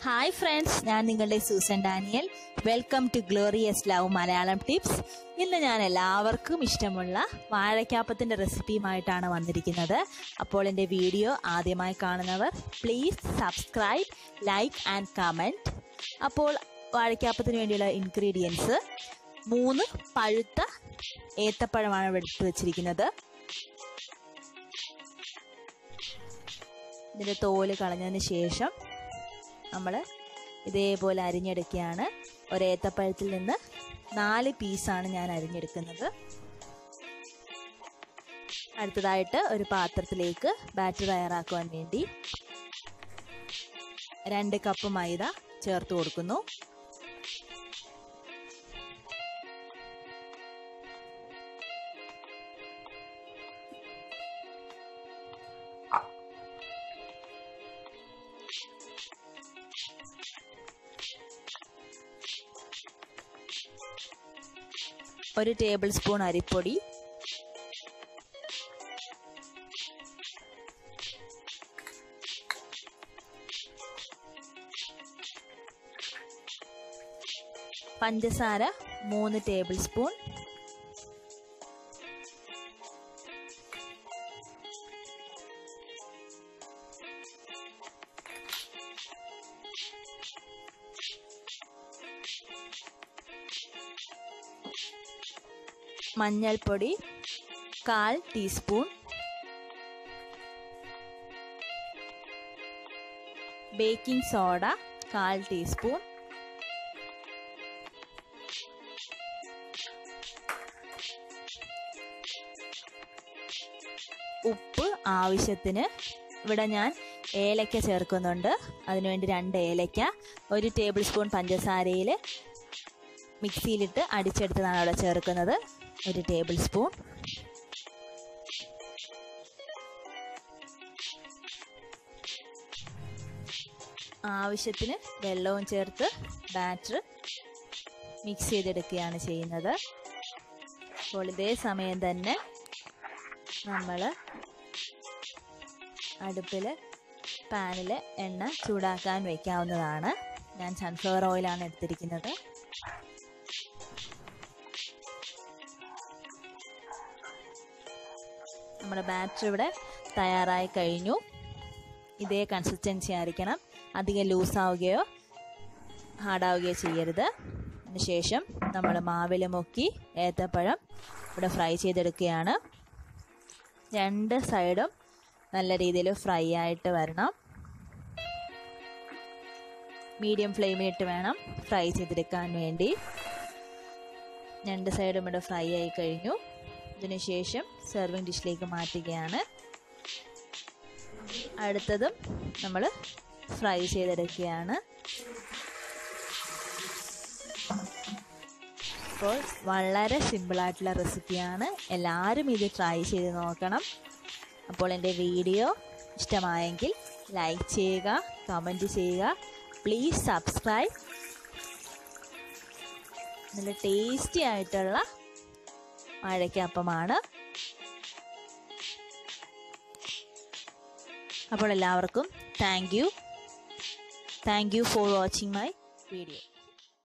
hi friends ഞാൻ നിങ്ങളുടെ Susan Daniel welcome to glorious love Malayalam tips ഇന്ന് ഞാൻ എല്ലാവർക്കും ഇഷ്ടമുള്ള വാഴയ്ക്കാപ്പത്തിൻ്റെ റെസിപ്പിയുമായിട്ടാണ് വന്നിരിക്കുന്നത് അപ്പോൾ എൻ്റെ വീഡിയോ ആദ്യമായി കാണുന്നവർ please subscribe like and comment അപ്പോൾ വാഴയ്ക്കാപ്പത്തിന് വേണ്ടിയുള്ള ഇൻഗ്രീഡിയൻസ് മൂന്ന് പഴുത്ത ഏത്തപ്പഴമാണ് ഇവിടെ എടുത്ത് വെച്ചിരിക്കുന്നത് ഇതിൻ്റെ തോല് കളഞ്ഞതിന് ശേഷം നമ്മൾ ഇതേപോലെ അരിഞ്ഞെടുക്കുകയാണ് ഒരേത്തപ്പഴത്തിൽ നിന്ന് നാല് പീസാണ് ഞാൻ അരിഞ്ഞെടുക്കുന്നത് അടുത്തതായിട്ട് ഒരു പാത്രത്തിലേക്ക് ബാറ്റർ തയ്യാറാക്കുവാൻ വേണ്ടി രണ്ട് കപ്പ് മൈദ ചേർത്ത് കൊടുക്കുന്നു ഒരു ടേബിൾ സ്പൂൺ അരിപ്പൊടി പഞ്ചസാര മൂന്ന് ടേബിൾ സ്പൂൺ മഞ്ഞൾപ്പൊടി കാൽ ടീസ്പൂൺ ബേക്കിംഗ് സോഡ കാൽ ടീസ്പൂൺ ഉപ്പ് ആവശ്യത്തിന് ഇവിടെ ഞാൻ ഏലക്ക ചേർക്കുന്നുണ്ട് അതിനുവേണ്ടി രണ്ട് ഏലക്ക ഒരു ടേബിൾ സ്പൂൺ പഞ്ചസാരയിൽ മിക്സിയിലിട്ട് അടിച്ചെടുത്തതാണ് അവിടെ ചേർക്കുന്നത് ഒരു ടേബിൾ സ്പൂൺ ആവശ്യത്തിന് വെള്ളവും ചേർത്ത് ബാറ്റർ മിക്സ് ചെയ്തെടുക്കുകയാണ് ചെയ്യുന്നത് അപ്പോൾ ഇതേ സമയം തന്നെ നമ്മൾ അടുപ്പിൽ പാനിൽ എണ്ണ ചൂടാക്കാൻ വയ്ക്കാവുന്നതാണ് ഞാൻ സൺഫ്ലവർ ഓയിലാണ് എടുത്തിരിക്കുന്നത് നമ്മുടെ ബാറ്റർ ഇവിടെ തയ്യാറായി കഴിഞ്ഞു ഇതേ കൺസിസ്റ്റൻസി ആയിരിക്കണം അധികം ലൂസ് ആവുകയോ ഹാർഡാവുകയോ ചെയ്യരുത് അതിനുശേഷം നമ്മൾ മാവിൽ മുക്കി ഏത്തപ്പഴം ഇവിടെ ഫ്രൈ ചെയ്തെടുക്കുകയാണ് രണ്ട് സൈഡും നല്ല രീതിയിൽ ഫ്രൈ ആയിട്ട് വരണം മീഡിയം ഫ്ലെയിമിലിട്ട് വേണം ഫ്രൈ ചെയ്തെടുക്കാൻ വേണ്ടി രണ്ട് സൈഡും ഇവിടെ ഫ്രൈ ആയി കഴിഞ്ഞു ഇതിനുശേഷം സെർവിങ് ഡിഷിലേക്ക് മാറ്റുകയാണ് അടുത്തതും നമ്മൾ ഫ്രൈ ചെയ്തെടുക്കുകയാണ് അപ്പോൾ വളരെ സിമ്പിളായിട്ടുള്ള റെസിപ്പിയാണ് എല്ലാവരും ഇത് ട്രൈ ചെയ്ത് നോക്കണം അപ്പോൾ എൻ്റെ വീഡിയോ ഇഷ്ടമായെങ്കിൽ ലൈക്ക് ചെയ്യുക കമൻറ്റ് ചെയ്യുക പ്ലീസ് സബ്സ്ക്രൈബ് നല്ല ടേസ്റ്റി ആയിട്ടുള്ള വാഴയ്ക്കപ്പമാണ് അപ്പോൾ എല്ലാവർക്കും thank you thank you for watching my video